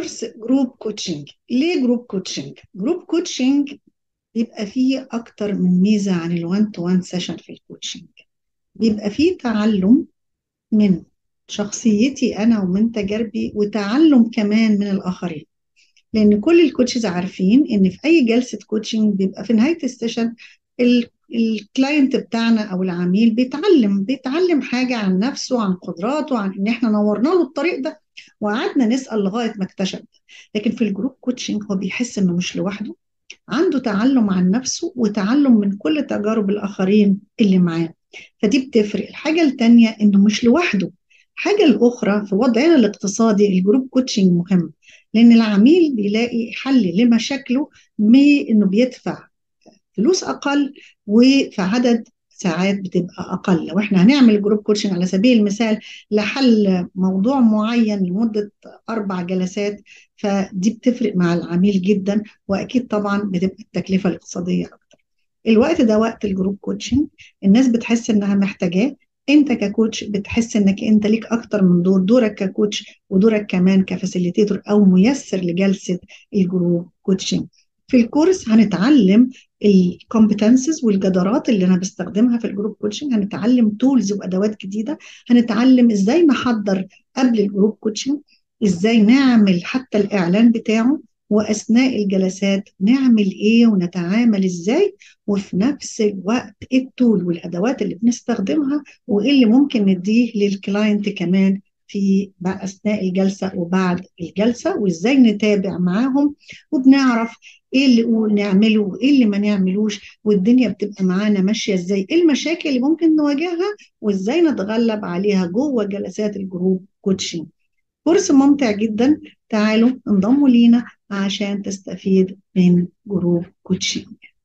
كورس جروب كوتشنج ليه جروب كوتشنج جروب كوتشنج بيبقى فيه اكتر من ميزه عن الوان تو وان سيشن في الكوتشنج بيبقى فيه تعلم من شخصيتي انا ومن تجاربي وتعلم كمان من الاخرين لان كل الكوتشز عارفين ان في اي جلسه كوتشنج بيبقى في نهايه السيشن الكلاينت بتاعنا او العميل بيتعلم بيتعلم حاجه عن نفسه عن قدراته عن ان احنا نورنا له الطريق ده وقعدنا نسال لغايه ما اكتشف لكن في الجروب كوتشنج هو بيحس انه مش لوحده عنده تعلم عن نفسه وتعلم من كل تجارب الاخرين اللي معاه فدي بتفرق الحاجه الثانيه انه مش لوحده الحاجه الاخرى في وضعنا الاقتصادي الجروب كوتشنج مهم لان العميل بيلاقي حل لمشاكله بانه بيدفع فلوس اقل وفي عدد ساعات بتبقى اقل لو احنا هنعمل جروب كوتشنج على سبيل المثال لحل موضوع معين لمده اربع جلسات فدي بتفرق مع العميل جدا واكيد طبعا بتبقى التكلفه الاقتصاديه اكتر الوقت ده وقت الجروب كوتشنج الناس بتحس انها محتاجاه انت ككوتش بتحس انك انت ليك اكتر من دور دورك ككوتش ودورك كمان كفاسيليتيتور او ميسر لجلسه الجروب كوتشنج في الكورس هنتعلم الكومبتنسز والجدارات اللي انا بستخدمها في الجروب كوتشنج هنتعلم تولز وادوات جديده هنتعلم ازاي نحضر قبل الجروب كوتشنج ازاي نعمل حتى الاعلان بتاعه واثناء الجلسات نعمل ايه ونتعامل ازاي وفي نفس الوقت ايه التول والادوات اللي بنستخدمها وايه اللي ممكن نديه للكلاينت كمان في اثناء الجلسه وبعد الجلسه وازاي نتابع معاهم وبنعرف ايه اللي نعمله وايه اللي ما نعملوش والدنيا بتبقى معانا ماشيه ازاي ايه المشاكل اللي ممكن نواجهها وازاي نتغلب عليها جوه جلسات الجروب كوتشنج كورس ممتع جدا تعالوا انضموا لينا عشان تستفيد من جروب كوتشنج